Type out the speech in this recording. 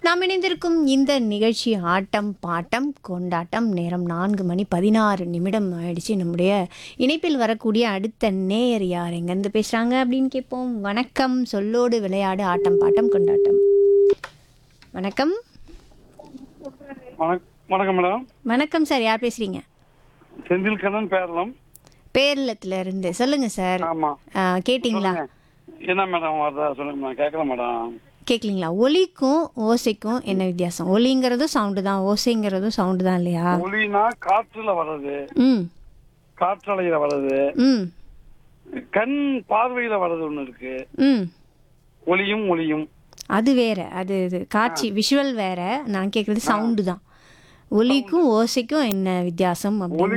நாம் இணைந்திருக்கும் இந்த நிகழ்ச்சி ஆட்டம் பாட்டம் கொண்டாட்டம் நேரம் நான்கு மணி பதினாறு நிமிடம் ஆயிடுச்சு நம்முடைய இணைப்பில் வரக்கூடிய அடுத்த நேயர் யார் எங்கேருந்து பேசுகிறாங்க அப்படின்னு கேட்போம் வணக்கம் சொல்லோடு விளையாடு ஆட்டம் பாட்டம் கொண்டாட்டம் வணக்கம் வணக் வணக்கம் மேடம் வணக்கம் சார் யார் பேசுகிறீங்க செந்தில் கண்ணன் பேரளம் பேரளத்துல இருந்து சொல்லுங்க சார் ஆமா ஆ, கேட்டிங்களா என்ன மேடம் வருதா சொல்லுங்க மேடம் கேட்கலாம் மேடம் கேட்கலீங்களா ஒலிக்கும் ஓசைக்கும் என்ன வித்தியாசம் ஒலிங்கிறதும் சவுண்டு தான் ஓசைங்கிறதும் சவுண்டு தான் இல்லையா ஒளினா காற்றுல வர்றது ம் காற்றலையில வர்றது ம் கண் பார்வையில வர்றது ஒண்ணு இருக்கு ம் ஒளியும் ஒளியும் அது வேற அது இது காட்சி விஷுவல் வேற நான் கேட்குறது சவுண்டு தான் ஒலிக்கும் ஓசைக்கும் என்ன வித்தியாசம் அப்படின்னு